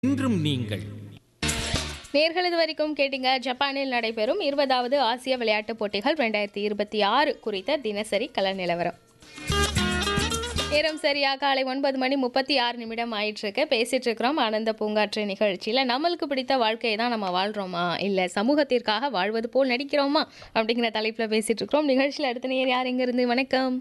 இன்றும் நீங்கள் நேர்கள் இது வரைக்கும் கேட்டீங்க ஜப்பானில் நடைபெறும் இருபதாவது ஆசிய விளையாட்டுப் போட்டிகள் ரெண்டாயிரத்தி இருபத்தி ஆறு குறித்த தினசரி கல நிலவரம் நேரம் சரியா காலை ஒன்பது மணி முப்பத்தி ஆறு நிமிடம் ஆயிட்டு இருக்கு பேசிட்டு இருக்கிறோம் ஆனந்த பூங்காற்று நிகழ்ச்சியில் நம்மளுக்கு பிடித்த வாழ்க்கையை தான் நம்ம வாழ்றோமா இல்லை சமூகத்திற்காக வாழ்வது போல் நடிக்கிறோமா அப்படிங்கிற தலைப்பில் பேசிட்டு இருக்கிறோம் நிகழ்ச்சியில் அடுத்த நேர் யார் எங்க இருந்து வணக்கம்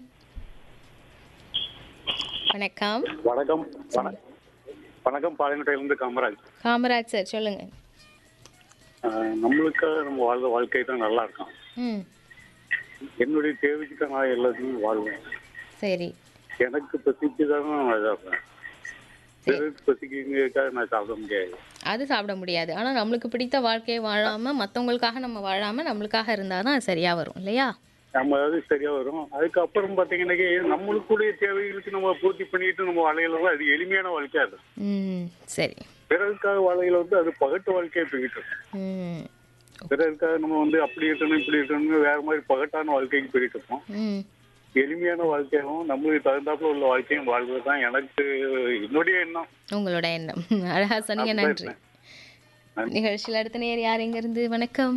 வணக்கம் வணக்கம் வண- வணக்கம் பாளையங்கோட்டையிலிருந்து காமராஜ் காமராஜ் சார் சொல்லுங்க ஆஹ் நம்மளுக்காக நம்ம வாழ்ற வாழ்க்கை தான் நல்லா இருக்கும் ம் என்னுடைய தேவைக்கு தான் நான் எல்லாத்தையும் வாழ்வேன் சரி எனக்கு பசிக்கு தான் நான் இதாகிறேன் பிறருக்கு பசிக்குங்கிறதுக்காக நான் சாப்பிட முடியாது அது சாப்பிட முடியாது ஆனால் நம்மளுக்கு பிடித்த வாழ்க்கையை வாழாமல் மற்றவங்களுக்காக நம்ம வாழாமல் நம்மளுக்காக இருந்தால் தான் சரியாக வரும் இல்லையா நம்ம அதாவது சரியா வரும் அதுக்கப்புறம் பார்த்தீங்கன்னாக்கா நம்மளுக்குடைய தேவைகளுக்கு நம்ம பூர்த்தி பண்ணிட்டு நம்ம வாழ்க்கையில தான் அது எளிமையான வாழ்க்கையா இருக்கும் ம் சரி பிறருக்காக வாழ்க்கையில வந்து அது பகட்டு வாழ்க்கையை போய்கிட்டு இருக்கும் ம் பிறருக்காக நம்ம வந்து அப்படி இருக்கணும் இப்படி இருக்கணும் வேற மாதிரி பகட்டான வாழ்க்கைக்கு போயிட்டு இருப்போம் ம் எளிமையான வாழ்க்கையாகவும் நம்மளுக்கு தகுந்தாப்புல உள்ள வாழ்க்கையும் வாழ்வது தான் எனக்கு என்னுடைய எண்ணம் உங்களோட எண்ணம் அழகா சொன்னீங்க நன்றி நிகழ்ச்சியில் அடுத்த நேர் யார் எங்கேருந்து வணக்கம்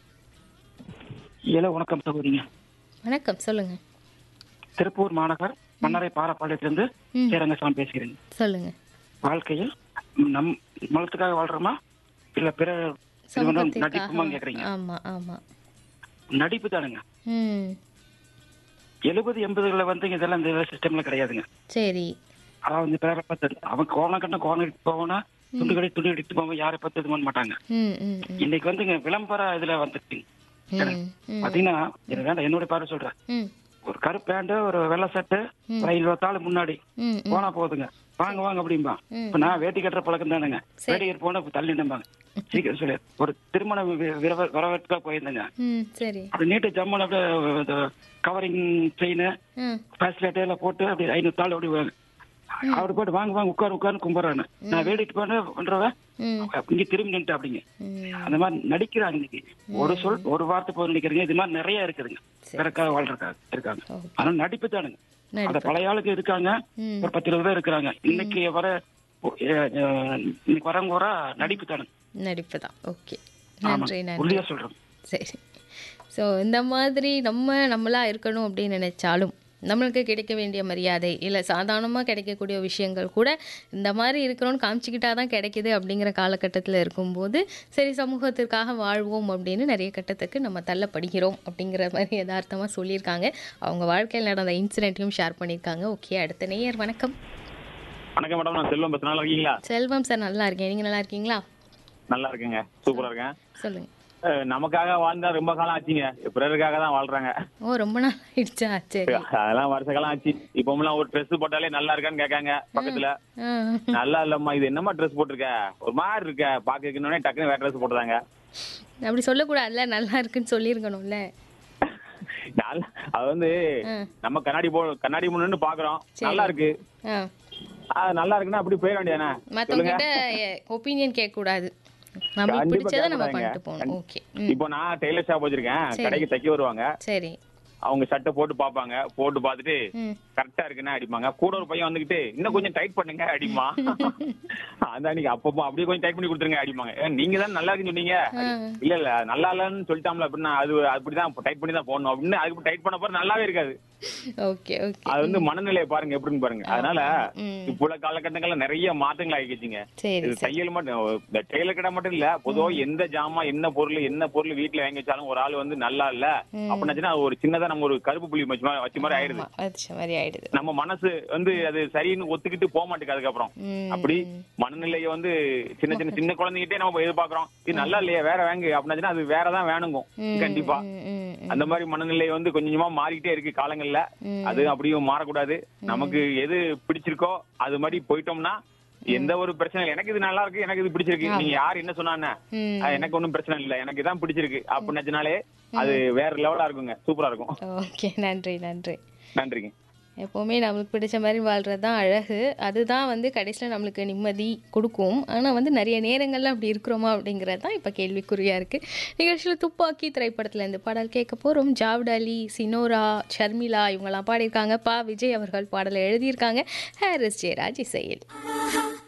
ஏல வணக்கம் சகோதரிங்க வணக்கம் சொல்லுங்க திருப்பூர் மாநகர் மன்னரை பாலப்பாளையத்திலிருந்து ம். சேரங்கசாமி பேசுகிறேன் சொல்லுங்க வாழ்க்கையில் நம் மலத்துக்காக வாழ்றோமா இல்ல பிற இது வந்து நடிப்புமா சமூகத்திற்காக கேக்குறீங்க ஆமா ஆமா நடிப்பு தானுங்க ம் எழுபது எண்பதுகளில் வந்து இதெல்லாம் இந்த சிஸ்டம்ல கிடையாதுங்க சரி அதாவது பிறரை பார்த்து அவன் கோவணம் கட்ட கோவணம் எடுத்து போவனா துண்டு கடை துணி எடுத்து போவோம் யாரை பார்த்து இது பண்ண மாட்டாங்க ம் ம் ம் இன்னைக்கு வந்துங்க விளம்பர இதுல வந்துட்டு ம் ம் பாத்தீங்கன்னா இது வேண்டாம் என்னோட பார்வை சொல்றேன் ம் ஒரு கருப்பு பேண்ட் ஒரு வெள்ளை சட்டை ஒரு இருபத்தாள் முன்னாடி ம் ம் போனா போதுங்க வாங்க வாங்க அப்படிம்பா இப்ப நான் வேட்டி கட்டுற பழக்கம் தானுங்க வேட்டி கட்டு போனா இப்ப தள்ளி நின்பாங்க சீக்கிரம் சொல்லு ஒரு திருமண வி- விரவ- வரவேற்புக்காக போயிருந்தேங்க ம் சரி அப்படி நீட்டு ஜம்முன்னு அப்படியே கவரிங் செயின் ம் ஃபேஸ்லெட் எல்லாம் போட்டு அப்படி ஐநூறு தாள் அப்படி வாங்க அவர் போட்டு வாங்க வாங்க உட்காரு உட்காரு கும்பிட்றான்னு நான் வேடிட்டு போன பண்றவன் ம் இங்க திரும்பி நின்று அப்படிங்க ம் அந்த மாதிரி நடிக்கிறாங்க இன்னைக்கு ஒரு சொல் ஒரு வார்த்தை போது நடிக்கிறீங்க இது மாதிரி நிறைய இருக்குதுங்க பிறக்காக வாழ்றக்காக இருக்காங்க ஓகே. ஆனா நடிப்பு தானுங்க அந்த நடிப்பு பழைய ஆளுக்கு இருக்காங்க ம் ஒரு பத்து இருபது பேர் இருக்கிறாங்க இன்னைக்கு வர அஹ், அஹ், இன்னைக்கு வரவங்க வர நடிப்பு தானுங்க நடிப்பு தான் ஓகே ஆமா நன்றி நன்றி உறுதியா சொல்றேன் சரி ஸோ இந்த மாதிரி நம்ம நம்மளா இருக்கணும் அப்படின்னு நினைச்சாலும் நம்மளுக்கு கிடைக்க வேண்டிய மரியாதை இல்லை சாதாரணமாக கிடைக்கக்கூடிய விஷயங்கள் கூட இந்த மாதிரி இருக்கிறோன்னு காமிச்சிக்கிட்டா தான் கிடைக்குது அப்படிங்கிற காலகட்டத்தில் இருக்கும்போது சரி சமூகத்திற்காக வாழ்வோம் அப்படின்னு நிறைய கட்டத்துக்கு நம்ம தள்ளப்படுகிறோம் அப்படிங்கிற மாதிரி யதார்த்தமாக சொல்லியிருக்காங்க அவங்க வாழ்க்கையில் நடந்த இன்சிடென்ட்டையும் ஷேர் பண்ணியிருக்காங்க ஓகே அடுத்த நேயர் வணக்கம் வணக்கம் மேடம் நான் செல்வம் பேசுறேன் நல்லா இருக்கீங்களா செல்வம் சார் நல்லா இருக்கேன் நீங்கள் நல்லா இருக்கீங்களா நல்லா இருக்குங்க சூப்பரா இருக்கேன் சொல்லுங்கள் அஹ் நமக்காக வாழ்ந்தா ரொம்ப காலம் ஆச்சுங்க பிறருக்காக தான் வாழ்றாங்க ஓ ரொம்ப நாள் ஆயிடுச்சா சரி அதெல்லாம் வருஷ காலம் ஆச்சு இப்போமெல்லாம் ஒரு ட்ரெஸ் போட்டாலே நல்லா இருக்கான்னு கேட்காங்க பக்கத்துல ஆ நல்லா இல்லம்மா இது என்னம்மா ட்ரெஸ் போட்டிருக்க ஒரு மாதிரி இருக்க பாக்குறதுக்கு டக்குன்னு வேற ட்ரெஸ் போட்டுதாங்க அப்படி சொல்லக்கூடாதுல்ல நல்லா இருக்குன்னு சொல்லியிருக்கணும்ல நல்லா- அது வந்து ஆ. நம்ம கண்ணாடி போ கண்ணாடி முன்னு பாக்குறோம் நல்லா இருக்கு ஆ அது நல்லா இருக்குன்னா அப்படி போயிட வேண்டியதானே மற்றவங்க கிட்ட ஒப்பீனியன் கேட்கக்கூடாது நம்மளுக்கு கண்டிப்பா பிடிச்சதை நம்ம கேட்கக்கூடாதுங்க. பண்ணிட்டு போகணும் ஓகே ம் இப்போ நான் டெய்லர் ஷாப் வச்சிருக்கேன் சரி. கடைக்கு தைக்க வருவாங்க சரி அவங்க சட்டை போட்டு பாப்பாங்க போட்டு பார்த்துட்டு ம் கரெக்டா இருக்குன்னா அடிப்பாங்க கூட ஒரு பையன் வந்துகிட்டு இன்னும் கொஞ்சம் டைட் பண்ணுங்க அடிமா அதான் நீங்க அப்பப்போ அப்படியே கொஞ்சம் டைட் பண்ணி கொடுத்துருங்க அடிப்பாங்க ஏ, நீங்க தான் நல்லா இருக்குன்னு சொன்னீங்க இல்ல இல்ல நல்லா இல்லன்னு சொல்லிட்டாம்ல அப்படின்னா அது அப்படிதான் டைட் பண்ணி தான் போடணும் அப்படின்னு அதுக்கு டைட் பண்ண போற நல்லாவே இருக்காது ஓகே ஓகே அது வந்து மனநிலையை பாருங்க எப்படின்னு பாருங்க அதனால ம். இப்போ உள்ள காலகட்டங்கள்ல நிறைய மாற்றங்கள் ஆகிக்கிச்சுங்க சரி இது சரி தையல் மட்டும் இந்த டெய்லர் கடை மட்டும் இல்ல பொதுவா எந்த ஜாமான் என்ன பொருள் என்ன பொருள் வீட்டுல வாங்கி வச்சாலும் ஒரு ஆள் வந்து நல்லா இல்ல அப்படின்னாச்சுன்னா அது ஒரு சின்னதா நம்ம ஒரு கருப்பு புள்ளி வச்ச மாதிரி வச்ச மாதிரி ஆயிடுது ஆமா, வச்ச மாதிரி ஆயிடுது நம்ம மனசு வந்து அது சரின்னு ஒத்துக்கிட்டு போக மாட்டேங்குது அதுக்கப்புறம் ம் அப்படி மனநிலையை வந்து சின்ன சின்ன சின்ன குழந்தைகிட்டே நம்ம எதிர்பார்க்கறோம் இது நல்லா இல்லையா வேற வாங்கு அப்படின்னாச்சுன்னா அது வேறதான் வேணுங்கும் ம், கண்டிப்பா ம், ம், ம். அந்த மாதிரி மனநிலை வந்து கொஞ்சம் கொஞ்சமா மாறிக்கிட்டே இருக்கு காலங்கள்ல ம். அது அப்படியும் மாறக்கூடாது நமக்கு எது பிடிச்சிருக்கோ அது மாதிரி போயிட்டோம்னா எந்த ஒரு பிரச்சனை இல்லை எனக்கு இது நல்லா இருக்கு எனக்கு இது பிடிச்சிருக்கு நீங்க யார் என்ன சொன்னானே ம். அஹ் எனக்கு ஒன்றும் பிரச்சனை இல்லை எனக்கு இதான் பிடிச்சிருக்கு அப்படின்னாச்சுனாலே அது வேற லெவலா இருக்குங்க சூப்பரா இருக்கும் ஓகே நன்றி நன்றி நன்றிங்க எப்போவுமே நம்மளுக்கு பிடிச்ச மாதிரி வாழ்கிறது தான் அழகு அதுதான் வந்து கடைசியில் நம்மளுக்கு நிம்மதி கொடுக்கும் ஆனால் வந்து நிறைய நேரங்கள்ல அப்படி இருக்கிறோமா அப்படிங்கிறது தான் இப்போ கேள்விக்குறியாக இருக்குது நிகழ்ச்சியில் துப்பாக்கி திரைப்படத்தில் இந்த பாடல் கேட்க போகிறோம் ஜாவ்ட் அலி சினோரா ஷர்மிளா இவங்கெல்லாம் பாடியிருக்காங்க பா விஜய் அவர்கள் பாடலை எழுதியிருக்காங்க ஹாரிஸ் ஜெயராஜ் இசையில்